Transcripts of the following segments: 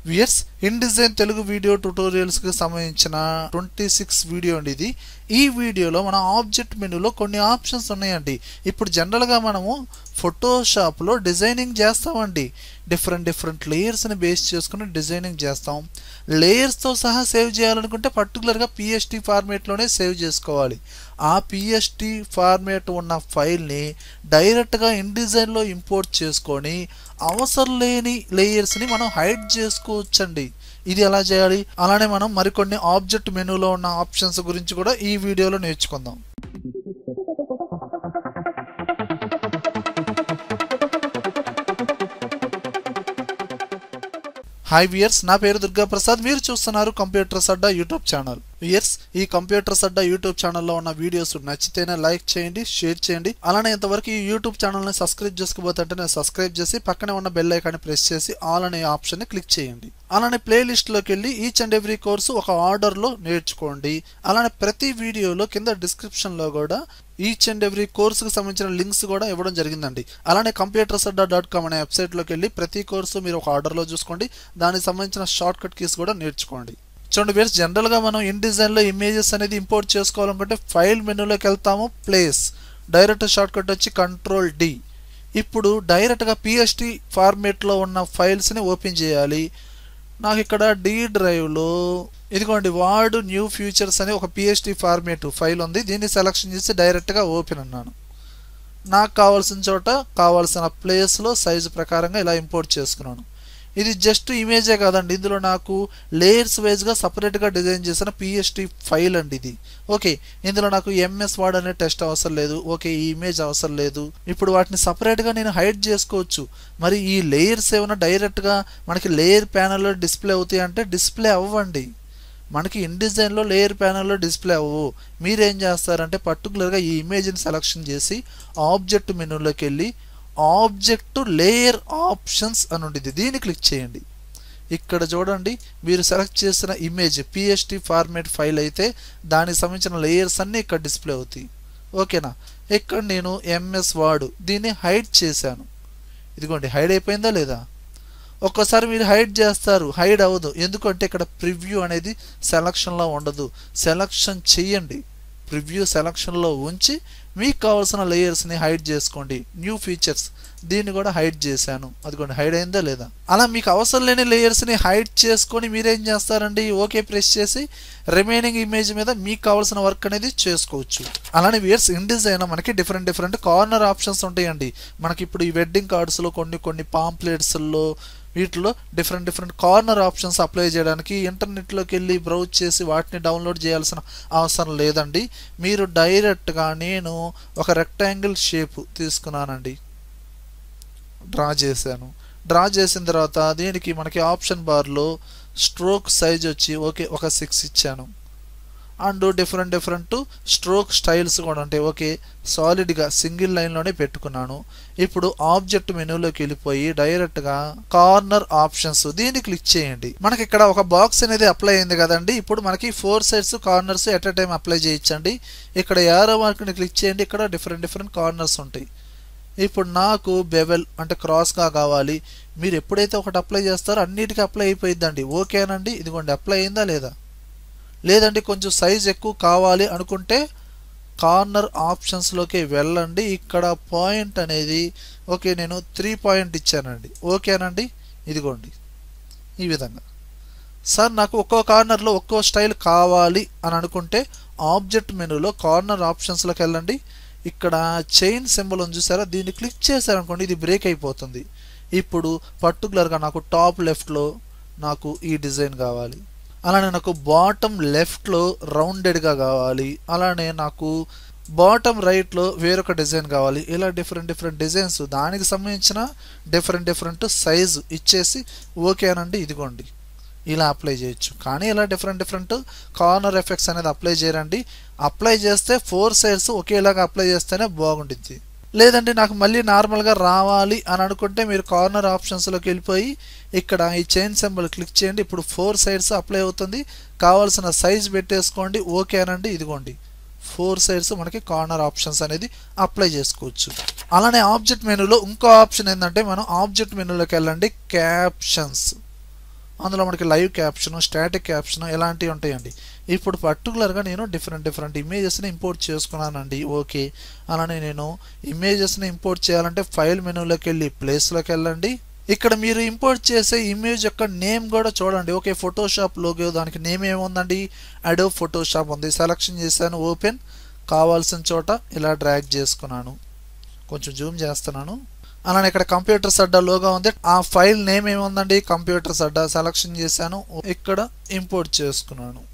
weirs InDesign Telugu video ట్యుటోరియల్స్కి సంబంధించిన twenty six video అండి ఇది ఈ వీడియోలో మన ఆబ్జెక్ట్ మెనూలో కొన్ని ఆప్షన్స్ ఉన్నాయండి ఇప్పుడు జనరల్గా మనము ఫోటోషాప్లో డిజైనింగ్ చేస్తామండి డిఫరెంట్ డిఫరెంట్ లేయర్స్ని బేస్ చేసుకుని డిజైనింగ్ చేస్తాం లేయర్స్తో సహా సేవ్ చేయాలనుకుంటే పర్టికులర్గా పిఎస్టీ ఫార్మేట్లోనే సేవ్ చేసుకోవాలి ఆ పిఎస్టీ ఫార్మేట్ ఉన్న ఫైల్ని డైరెక్ట్గా ఇన్డిజైన్లో ఇంపోర్ట్ చేసుకొని అవసరం లేని లేయర్స్ని మనం హైడ్ చేసుకోవచ్చండి ఇది ఎలా చేయాలి అలానే మనం మరికొన్ని ఆబ్జెక్ట్ మెనూలో ఉన్న ఆప్షన్స్ గురించి కూడా ఈ వీడియోలో నేర్చుకుందాం హాయ్ వియర్స్ నా పేరు దుర్గా ప్రసాద్ మీరు చూస్తున్నారు computers Adda YouTube channel viewers ఈ కంప్యూటర్స్ అడ్డా యూట్యూబ్ ఛానల్లో ఉన్న వీడియోస్ నచ్చితేనే లైక్ చేయండి షేర్ చేయండి అలానే ఇంతవరకు ఈ యూట్యూబ్ ఛానల్ని సబ్స్క్రైబ్ చేసుకోబోతుంటే నేను సబ్స్క్రైబ్ చేసి పక్కనే ఉన్న బెల్ ఐకాన్ని ప్రెస్ చేసి ఆల్ అనే ఆప్షన్ని క్లిక్ చేయండి అలానే ప్లేలిస్ట్లోకి వెళ్ళి ఈచ్ అండ్ ఎవ్రీ కోర్సు ఒక ఆర్డర్లో నేర్చుకోండి అలానే ప్రతి వీడియోలో కింద డిస్క్రిప్షన్లో కూడా ఈచ్ అండ్ ఎవ్రీ కోర్సుకు సంబంధించిన లింక్స్ కూడా ఇవ్వడం జరిగిందండి అలానే కంప్యూటర్స్ అడ్డా డాట్ కామ్ అనే వెబ్సైట్లోకి వెళ్ళి ప్రతి కోర్సు మీరు ఒక ఆర్డర్లో చూసుకోండి దానికి సంబంధించిన షార్ట్ కట్ కీస్ కూడా నేర్చుకోండి చూడండి వేర్స్ జనరల్గా మనం ఇన్ డిజైన్లో ఇమేజెస్ అనేది ఇంపోర్ట్ చేసుకోవాలనుకుంటే ఫైల్ మెనూలోకి వెళ్తాము ప్లేస్ డైరెక్ట్ షార్ట్ కట్ వచ్చి కంట్రోల్ డి ఇప్పుడు డైరెక్ట్గా పిఎస్టీ ఫార్మేట్లో ఉన్న ఫైల్స్ని ఓపెన్ చేయాలి నాకు ఇక్కడ డి డ్రైవ్లో ఇదిగోండి వాడు న్యూ ఫ్యూచర్స్ అని ఒక పిఎస్టీ ఫార్మేట్ ఫైల్ ఉంది దీన్ని సెలెక్షన్ చేసి డైరెక్ట్గా ఓపెన్ అన్నాను నాకు కావాల్సిన చోట కావాల్సిన ప్లేస్లో సైజు ప్రకారంగా ఇలా ఇంపోర్ట్ చేసుకున్నాను ఇది జస్ట్ ఇమేజే కాదండి ఇందులో నాకు లేయర్స్ వైజ్గా సపరేట్గా డిజైన్ చేసిన పిఎస్టీ ఫైల్ అండి ఇది ఓకే ఇందులో నాకు ఎంఎస్ వార్డ్ అనే టెస్ట్ అవసరం లేదు ఓకే ఈ ఇమేజ్ అవసరం లేదు ఇప్పుడు వాటిని సపరేట్గా నేను హైడ్ చేసుకోవచ్చు మరి ఈ లేయర్స్ ఏమైనా డైరెక్ట్గా మనకి లేయర్ ప్యానల్లో డిస్ప్లే అవుతాయి అంటే డిస్ప్లే అవ్వండి మనకి ఇన్ డిజైన్లో లేయర్ ప్యానల్లో డిస్ప్లే అవ్వవు మీరేం చేస్తారంటే పర్టికులర్గా ఈ ఇమేజ్ని సెలెక్షన్ చేసి ఆబ్జెక్ట్ మెనూలోకి వెళ్ళి ఆబ్జెక్ట్ లేయర్ ఆప్షన్స్ అని ఉండేది దీన్ని క్లిక్ చేయండి ఇక్కడ చూడండి మీరు సెలెక్ట్ చేసిన ఇమేజ్ పిఎస్టీ ఫార్మేట్ ఫైల్ అయితే దానికి సంబంధించిన లేయర్స్ అన్నీ ఇక్కడ డిస్ప్లే అవుతాయి ఓకేనా ఇక్కడ నేను ఎంఎస్ వర్డ్ దీన్ని హైడ్ చేశాను ఇదిగోండి హైడ్ అయిపోయిందా లేదా ఒక్కసారి మీరు హైడ్ చేస్తారు హైడ్ అవ్వదు ఎందుకంటే ఇక్కడ ప్రివ్యూ అనేది సెలక్షన్లో ఉండదు సెలక్షన్ చెయ్యండి ప్రివ్యూ సెలక్షన్లో ఉంచి మీకు కావాల్సిన లేయర్స్ని హైడ్ చేసుకోండి న్యూ ఫీచర్స్ దీన్ని కూడా హైడ్ చేశాను అదిగోండి హైడ్ అయిందా లేదా అలా మీకు అవసరం లేని లేయర్స్ని హైడ్ చేసుకొని మీరేం చేస్తారండి ఓకే ప్రెస్ చేసి రిమైనింగ్ ఇమేజ్ మీద మీకు కావాల్సిన వర్క్ అనేది చేసుకోవచ్చు అలానే వియర్స్ ఇన్ డిజైన్ మనకి డిఫరెంట్ డిఫరెంట్ కార్నర్ ఆప్షన్స్ ఉంటాయండి మనకి ఇప్పుడు ఈ వెడ్డింగ్ కార్డ్స్లో కొన్ని కొన్ని పాంప్లెట్స్లో వీటిలో different different corner options apply చేయడానికి ఇంటర్నెట్లోకి వెళ్ళి బ్రౌజ్ చేసి వాటిని డౌన్లోడ్ చేయాల్సిన అవసరం లేదండి మీరు డైరెక్ట్గా నేను ఒక రెక్టాంగిల్ షేప్ తీసుకున్నానండి డ్రా చేశాను డ్రా చేసిన తర్వాత దీనికి మనకి ఆప్షన్ బార్లో స్ట్రోక్ సైజ్ వచ్చి ఓకే ఒక సిక్స్ ఇచ్చాను and different different stroke styles కూడా ఉంటాయి ఓకే సాలిడ్గా సింగిల్ లైన్లోనే పెట్టుకున్నాను ఇప్పుడు ఆబ్జెక్ట్ మెనూలోకి వెళ్ళిపోయి డైరెక్ట్గా కార్నర్ ఆప్షన్స్ దీన్ని క్లిక్ చేయండి మనకి ఇక్కడ ఒక బాక్స్ అనేది అప్లై అయింది కదండి ఇప్పుడు మనకి four sides corners at a time apply చేయొచ్చండి ఇక్కడ యారో మార్క్ని క్లిక్ చేయండి ఇక్కడ డిఫరెంట్ డిఫరెంట్ కార్నర్స్ ఉంటాయి ఇప్పుడు నాకు బెవెల్ అంటే క్రాస్గా కావాలి మీరు ఎప్పుడైతే ఒకటి అప్లై చేస్తారో అన్నిటికీ అప్లై అయిపోయిద్దండి ఓకేనండి ఇదిగోండి అప్లై అయిందా లేదా లేదండి కొంచెం సైజ్ ఎక్కువ కావాలి అనుకుంటే కార్నర్ ఆప్షన్స్లోకి వెళ్ళండి ఇక్కడ పాయింట్ అనేది ఓకే నేను త్రీ పాయింట్ ఇచ్చానండి ఓకేనండి ఇదిగోండి ఈ విధంగా సార్ నాకు ఒక్కో కార్నర్లో ఒక్కో స్టైల్ కావాలి అని అనుకుంటే ఆబ్జెక్ట్ మెనూలో కార్నర్ ఆప్షన్స్లోకి వెళ్ళండి ఇక్కడ చైన్ సింబల్ ఉంది చూసారా దీన్ని క్లిక్ చేశారనుకోండి ఇది బ్రేక్ అయిపోతుంది ఇప్పుడు పర్టికులర్గా నాకు టాప్ లెఫ్ట్లో నాకు ఈ డిజైన్ కావాలి అలానే నాకు బాటమ్ లెఫ్ట్లో రౌండెడ్గా కావాలి అలానే నాకు బాటమ్ రైట్లో వేరొక డిజైన్ కావాలి ఇలా డిఫరెంట్ డిఫరెంట్ డిజైన్స్ దానికి సంబంధించిన డిఫరెంట్ డిఫరెంట్ సైజు ఇచ్చేసి ఓకేనండి ఇదిగోండి ఇలా అప్లై చేయొచ్చు కానీ ఇలా డిఫరెంట్ డిఫరెంట్ కార్నర్ ఎఫెక్ట్స్ అనేది అప్లై చేయరండి అప్లై చేస్తే ఫోర్ సైడ్స్ ఒకేలాగా అప్లై చేస్తేనే బాగుంటుంది లేదంటే నాకు మళ్ళీ నార్మల్గా రావాలి అని అనుకుంటే మీరు కార్నర్ ఆప్షన్స్లోకి వెళ్ళిపోయి ఇక్కడ ఈ చైన్ సింబల్ క్లిక్ చేయండి ఇప్పుడు ఫోర్ సైడ్స్ అప్లై అవుతుంది కావాల్సిన సైజ్ పెట్టేసుకోండి ఓకే అనండి ఇదిగోండి ఫోర్ సైడ్స్ మనకి కార్నర్ ఆప్షన్స్ అనేది అప్లై చేసుకోవచ్చు అలానే ఆబ్జెక్ట్ మెనూలో ఇంకో ఆప్షన్ ఏంటంటే మనం ఆబ్జెక్ట్ మెనూలోకి వెళ్ళండి క్యాప్షన్స్ అందులో మనకి లైవ్ క్యాప్షన్ స్టాటిక్ క్యాప్షన్ ఇలాంటివి ఉంటాయండి ఇప్పుడు పర్టికులర్గా నేను డిఫరెంట్ డిఫరెంట్ ఇమేజెస్ని ఇంపోర్ట్ చేసుకున్నానండి ఓకే అలానే నేను ఇమేజెస్ని ఇంపోర్ట్ చేయాలంటే ఫైల్ మెనూలోకి వెళ్ళి ప్లేస్లోకి వెళ్ళండి ఇక్కడ మీరు ఇంపోర్ట్ చేసే ఇమేజ్ యొక్క నేమ్ కూడా చూడండి ఓకే ఫోటోషాప్ లోగో దానికి నేమ్ ఏముందండి అడో ఫోటోషాప్ ఉంది సెలెక్షన్ చేశాను ఓపెన్ కావాల్సిన చోట ఇలా డ్రాగ్ చేసుకున్నాను కొంచెం జూమ్ చేస్తున్నాను అలానే ఇక్కడ కంప్యూటర్ సడ్డా లోగా ఉంది ఆ ఫైల్ నేమ్ ఏముందండి కంప్యూటర్ సడ్డా సెలెక్షన్ చేశాను ఇక్కడ ఇంపోర్ట్ చేసుకున్నాను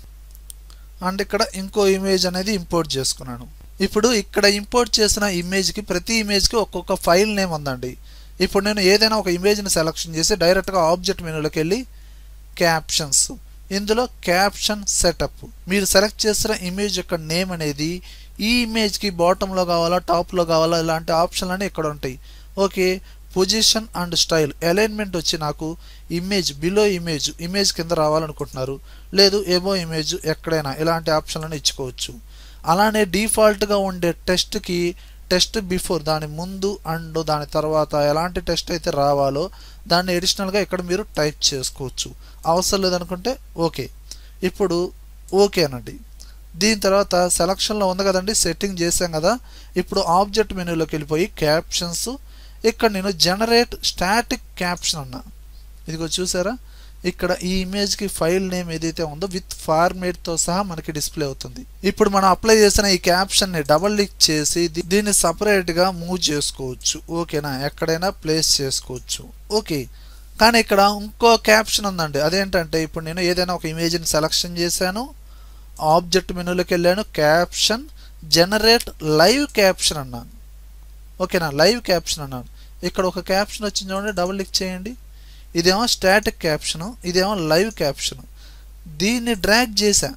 అండ్ ఇక్కడ ఇంకో ఇమేజ్ అనేది ఇంపోర్ట్ చేసుకున్నాను ఇప్పుడు ఇక్కడ ఇంపోర్ట్ చేసిన ఇమేజ్కి ప్రతి ఇమేజ్కి ఒక్కొక్క ఫైల్ నేమ్ ఉందండి ఇప్పుడు నేను ఏదైనా ఒక ఇమేజ్ని సెలెక్షన్ చేసి డైరెక్ట్గా ఆబ్జెక్ట్ మెనూలోకి వెళ్ళి క్యాప్షన్స్ ఇందులో క్యాప్షన్ సెటప్ మీరు సెలెక్ట్ చేసిన ఇమేజ్ యొక్క నేమ్ అనేది ఈ ఇమేజ్కి బాటంలో కావాలా టాప్లో కావాలా ఇలాంటి ఆప్షన్లు ఇక్కడ ఉంటాయి okay position and style alignment వచ్చి నాకు ఇమేజ్ బిలో ఇమేజ్ ఇమేజ్ కింద రావాలనుకుంటున్నారు లేదు ఏబో ఇమేజ్ ఎక్కడైనా ఇలాంటి ఆప్షన్లను ఇచ్చుకోవచ్చు అలానే డిఫాల్ట్గా ఉండే టెస్ట్కి టెస్ట్ బిఫోర్ దాని ముందు అండ్ దాని తర్వాత ఎలాంటి టెస్ట్ అయితే రావాలో దాన్ని ఎడిషనల్గా ఇక్కడ మీరు టైప్ చేసుకోవచ్చు అవసరం లేదనుకుంటే ఓకే ఇప్పుడు ఓకే అనండి దీని తర్వాత సెలక్షన్లో ఉంది కదండి సెట్టింగ్ చేసాం కదా ఇప్పుడు ఆబ్జెక్ట్ మెనూలోకి వెళ్ళిపోయి క్యాప్షన్స్ ఇక్కడ నేను జనరేట్ స్టాటిక్ క్యాప్షన్ అన్నా ఇదిగో చూసారా ఇక్కడ ఈ ఇమేజ్కి ఫైల్ నేమ్ ఏదైతే ఉందో విత్ ఫార్మేట్తో సహా మనకి డిస్ప్లే అవుతుంది ఇప్పుడు మనం అప్లై చేసిన ఈ క్యాప్షన్ని డబల్ క్లిక్ చేసి దీన్ని సపరేట్గా మూవ్ చేసుకోవచ్చు ఓకేనా ఎక్కడైనా ప్లేస్ చేసుకోవచ్చు ఓకే కానీ ఇక్కడ ఇంకో క్యాప్షన్ ఉందండి అదేంటంటే ఇప్పుడు నేను ఏదైనా ఒక ఇమేజ్ని సెలెక్షన్ చేశాను ఆబ్జెక్ట్ మెనూలోకి వెళ్ళాను క్యాప్షన్ జనరేట్ లైవ్ క్యాప్షన్ అన్నాను ఓకేనా లైవ్ క్యాప్షన్ అన్నాను ఇక్కడ ఒక క్యాప్షన్ వచ్చింది చూడండి డబుల్ క్లిక్ చేయండి ఇదేమో స్టాటిక్ క్యాప్షను ఇదేమో లైవ్ క్యాప్షను దీన్ని డ్రాగ్ చేశా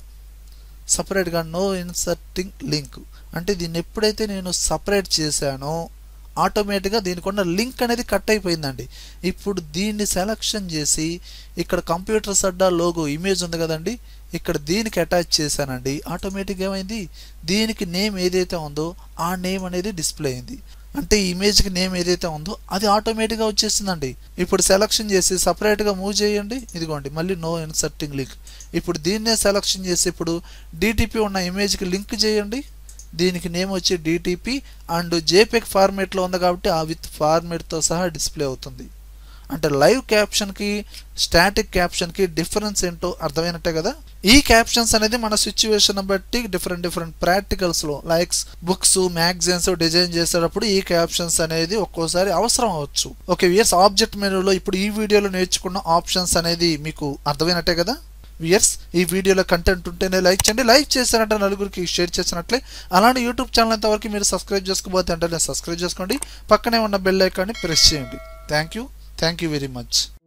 సపరేట్గా నో ఇన్సర్టింగ్ లింక్ అంటే దీన్ని ఎప్పుడైతే నేను సపరేట్ చేశానో ఆటోమేటిక్గా దీనికి ఉన్న లింక్ అనేది కట్ అయిపోయిందండి ఇప్పుడు దీన్ని సెలక్షన్ చేసి ఇక్కడ కంప్యూటర్ సడ్డా లోగో ఇమేజ్ ఉంది కదండి ఇక్కడ దీనికి అటాచ్ చేశానండి ఆటోమేటిక్గా ఏమైంది దీనికి నేమ్ ఏదైతే ఉందో ఆ నేమ్ అనేది డిస్ప్లే అయింది అంటే ఈ ఇమేజ్కి నేమ్ ఏదైతే ఉందో అది ఆటోమేటిక్గా వచ్చేసిందండి ఇప్పుడు సెలక్షన్ చేసి సపరేట్గా మూవ్ చేయండి ఇదిగోండి మళ్ళీ నో ఇన్సర్టింగ్ లింక్ ఇప్పుడు దీన్నే సెలక్షన్ చేసి ఇప్పుడు డిటిపి ఉన్న ఇమేజ్కి లింక్ చేయండి దీనికి నేమ్ వచ్చి డిటిపి అండ్ జేపెక్ ఫార్మేట్లో ఉంది కాబట్టి ఆ విత్ ఫార్మేట్తో సహా డిస్ప్లే అవుతుంది అంటే లైవ్ క్యాప్షన్కి స్టాటిక్ క్యాప్షన్కి డిఫరెన్స్ ఏంటో అర్థమైనట్టే కదా ఈ క్యాప్షన్స్ అనేది మన సిచ్యువేషన్ బట్టి డిఫరెంట్ డిఫరెంట్ ప్రాక్టికల్స్లో లైక్స్ బుక్స్ మ్యాగజైన్స్ డిజైన్ చేసేటప్పుడు ఈ క్యాప్షన్స్ అనేది ఒక్కోసారి అవసరం అవ్వచ్చు ఓకే వియర్స్ ఆబ్జెక్ట్ మెనూలో ఇప్పుడు ఈ వీడియోలో నేర్చుకున్న ఆప్షన్స్ అనేది మీకు అర్థమైనట్టే కదా వియర్స్ ఈ వీడియోలో కంటెంట్ ఉంటేనే లైక్ చేయండి లైక్ చేశారంటే నలుగురికి షేర్ చేసినట్లే అలానే యూట్యూబ్ ఛానల్ ఎంతవరకు మీరు సబ్స్క్రైబ్ చేసుకోబోతే అంటే సబ్స్క్రైబ్ చేసుకోండి పక్కనే ఉన్న బెల్ ఐకాన్ని ప్రెస్ చేయండి thank you thank you very much